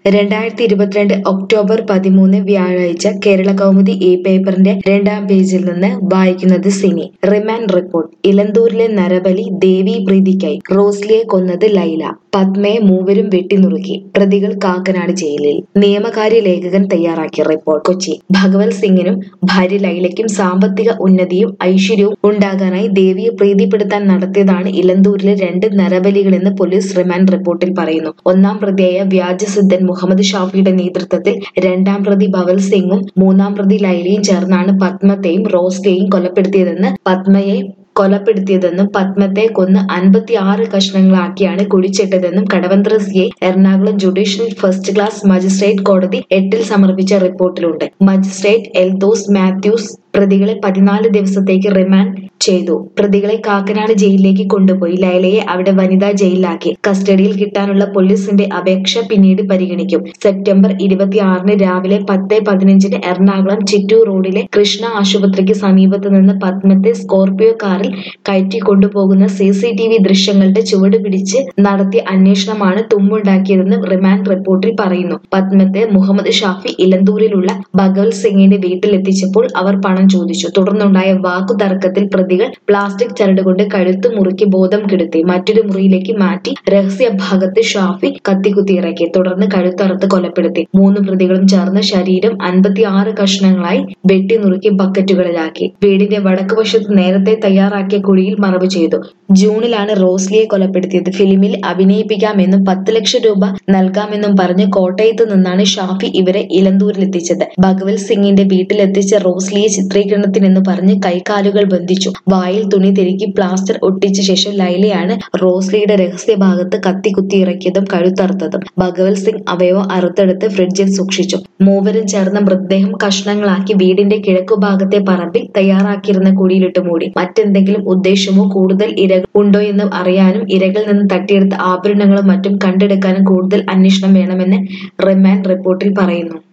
രണ്ടായിരത്തി ഇരുപത്തിരണ്ട് ഒക്ടോബർ പതിമൂന്ന് വ്യാഴാഴ്ച കേരള കൗമുദി ഈ പേപ്പറിന്റെ രണ്ടാം പേജിൽ നിന്ന് വായിക്കുന്നത് സിനി റിമാൻഡ് റിപ്പോർട്ട് ഇലന്തൂരിലെ നരബലി ദേവി പ്രീതിക്കായി റോസ്ലിയെ കൊന്നത് ലൈല പത്മയെ മൂവരും വെട്ടിനുറുക്കി പ്രതികൾ കാക്കനാട് ജയിലിൽ നിയമകാര്യ ലേഖകൻ തയ്യാറാക്കിയ റിപ്പോർട്ട് കൊച്ചി ഭഗവത് സിംഗിനും ഭാര്യ ലൈലയ്ക്കും സാമ്പത്തിക ഉന്നതിയും ഐശ്വര്യവും ഉണ്ടാകാനായി ദേവിയെ പ്രീതിപ്പെടുത്താൻ നടത്തിയതാണ് ഇലന്തൂരിലെ രണ്ട് നരബലികളെന്ന് പോലീസ് റിമാൻഡ് റിപ്പോർട്ടിൽ പറയുന്നു ഒന്നാം പ്രതിയായ വ്യാജസിദ്ധൻ മുഹമ്മദ് ഷാഫിയുടെ നേതൃത്വത്തിൽ രണ്ടാം പ്രതി ഭവൽ സിംഗും മൂന്നാം പ്രതി ലൈലയും ചേർന്നാണ് പത്മത്തെയും റോസ്ലിയെയും കൊലപ്പെടുത്തിയതെന്ന് പത്മയെ കൊലപ്പെടുത്തിയതെന്നും പത്മത്തെ കൊന്ന് അൻപത്തി ആറ് കഷ്ണങ്ങളാക്കിയാണ് കുഴിച്ചിട്ടതെന്നും Kadavanthra CI Ernakulam judicial first class magistrate കോടതി എട്ടിൽ സമർപ്പിച്ച റിപ്പോർട്ടിലുണ്ട് മജിസ്ട്രേറ്റ് എൽദോസ് മാത്യൂസ് പ്രതികളെ പതിനാല് ദിവസത്തേക്ക് റിമാൻഡ് ചെയ്തു പ്രതികളെ കാക്കനാട് ജയിലിലേക്ക് കൊണ്ടുപോയി ലൈലയെ അവിടെ വനിതാ ജയിലിലാക്കി കസ്റ്റഡിയിൽ കിട്ടാനുള്ള പോലീസിന്റെ അപേക്ഷ പിന്നീട് പരിഗണിക്കും സെപ്റ്റംബർ ഇരുപത്തിയാറിന് രാവിലെ പത്ത് പതിനഞ്ചിന് എറണാകുളം ചിറ്റൂർ റോഡിലെ കൃഷ്ണ ആശുപത്രിക്ക് സമീപത്ത് നിന്ന് പത്മത്തെ സ്കോർപിയോ കാറിൽ കയറ്റി കൊണ്ടുപോകുന്ന സി സി ടി വി ദൃശ്യങ്ങളുടെ ചുവട് പിടിച്ച് നടത്തിയ അന്വേഷണമാണ് തുമ്മുണ്ടാക്കിയതെന്ന് റിമാൻഡ് റിപ്പോർട്ടിൽ പറയുന്നു പത്മത്തെ മുഹമ്മദ് ഷാഫി ഇലന്തൂരിലുള്ള ഭഗവത് സിംഗിന്റെ വീട്ടിലെത്തിച്ചപ്പോൾ അവർ പണം ചോദിച്ചു തുടർന്നുണ്ടായ വാക്കുതർക്കത്തിൽ പ്രതികൾ പ്ലാസ്റ്റിക് ചരട് കൊണ്ട് കഴുത്ത് മുറുക്കി ബോധം കെടുത്തി മറ്റൊരു മുറിയിലേക്ക് മാറ്റി രഹസ്യ ഭാഗത്ത് ഷാഫി കത്തിക്കുത്തി ഇറക്കി തുടർന്ന് കഴുത്തറുത്ത് കൊലപ്പെടുത്തി മൂന്ന് പ്രതികളും ചേർന്ന് ശരീരം അൻപത്തി ആറ് കഷ്ണങ്ങളായി വെട്ടി നുറുക്കി ബക്കറ്റുകളിലാക്കി വീടിന്റെ വടക്കുവശത്ത് നേരത്തെ തയ്യാറാക്കിയ കുഴിയിൽ മറവ് ചെയ്തു ജൂണിലാണ് റോസ്ലിയെ കൊലപ്പെടുത്തിയത് ഫിലിമിൽ അഭിനയിപ്പിക്കാമെന്നും പത്ത് ലക്ഷം രൂപ നൽകാമെന്നും പറഞ്ഞ് കോട്ടയത്ത് നിന്നാണ് ഷാഫി ഇവരെ ഇലന്തൂരിലെത്തിച്ചത് ഭഗവത് സിംഗിന്റെ വീട്ടിലെത്തിച്ച റോസ്ലിയെ ചിത്രീകരണത്തിനെന്ന് പറഞ്ഞ് കൈകാലുകൾ ബന്ധിച്ചു വായിൽ തുണി തിരുകി പ്ലാസ്റ്റർ ഒട്ടിച്ച ശേഷം ലൈലയാണ് റോസ്ലിയുടെ രഹസ്യഭാഗത്ത് കത്തി കുത്തി ഇറക്കിയതും കഴുത്തറുത്തതും ഭഗവത് സിംഗ് അവയവം അറുത്തെടുത്ത് ഫ്രിഡ്ജിൽ സൂക്ഷിച്ചു മൂവരും ചേർന്ന മൃതദേഹം കഷ്ണങ്ങളാക്കി വീടിന്റെ കിഴക്കുഭാഗത്തെ പറമ്പിൽ തയ്യാറാക്കിയിരുന്ന കുഴിയിലിട്ട് മൂടി മറ്റെന്തെങ്കിലും ഉദ്ദേശമോ കൂടുതൽ ഇരകൾ ഉണ്ടോ എന്ന് അറിയാനും ഇരകളിൽ നിന്ന് തട്ടിയെടുത്ത ആഭരണങ്ങളും മറ്റും കണ്ടെടുക്കാനും കൂടുതൽ അന്വേഷണം വേണമെന്ന് റിമാൻഡ് റിപ്പോർട്ടിൽ പറയുന്നു